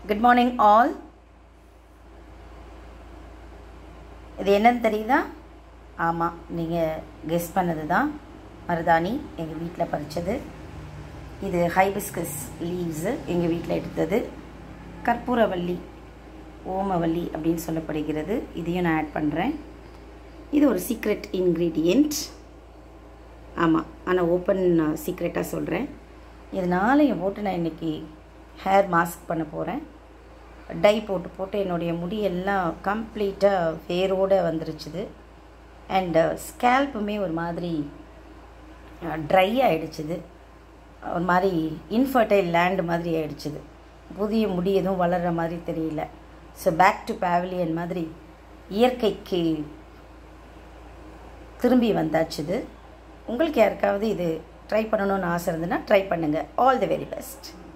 good morning all இது என்னன்னு தெரியுதா ஆமாம் நீங்கள் கெஸ் பண்ணது தான் மருதாணி எங்கள் வீட்டில் பறித்தது இது ஹைபிஸ்கஸ் லீவ்ஸு எங்கள் வீட்டில் எடுத்தது கற்பூரவல்லி ஓமவல்லி அப்படின்னு சொல்லப்படுகிறது இதையும் நான் ஆட் பண்ணுறேன் இது ஒரு சீக்ரெட் இன்க்ரீடியண்ட் ஆமாம் ஆனால் ஓப்பன் சீக்ரெட்டாக சொல்கிறேன் இதனாலையும் போட்டு நான் இன்றைக்கி ஹேர் மாஸ்க் பண்ண போகிறேன் டை போட்டு போட்டு என்னுடைய முடியெல்லாம் கம்ப்ளீட்டாக வேரோடு வந்துருச்சுது அண்டு ஸ்கேல்ப்புமே ஒரு மாதிரி ட்ரை ஆகிடுச்சுது ஒரு மாதிரி இன்ஃபர்டைல் லேண்டு மாதிரி ஆகிடுச்சுது புதிய முடி எதுவும் வளர்கிற மாதிரி தெரியல ஸோ பேக் டு பேவிலியன் மாதிரி இயற்கைக்கு திரும்பி வந்தாச்சுது உங்களுக்கு யாருக்காவது இது ட்ரை பண்ணணும்னு ஆசை இருந்ததுன்னா ட்ரை பண்ணுங்கள் ஆல் தி வெரி பெஸ்ட்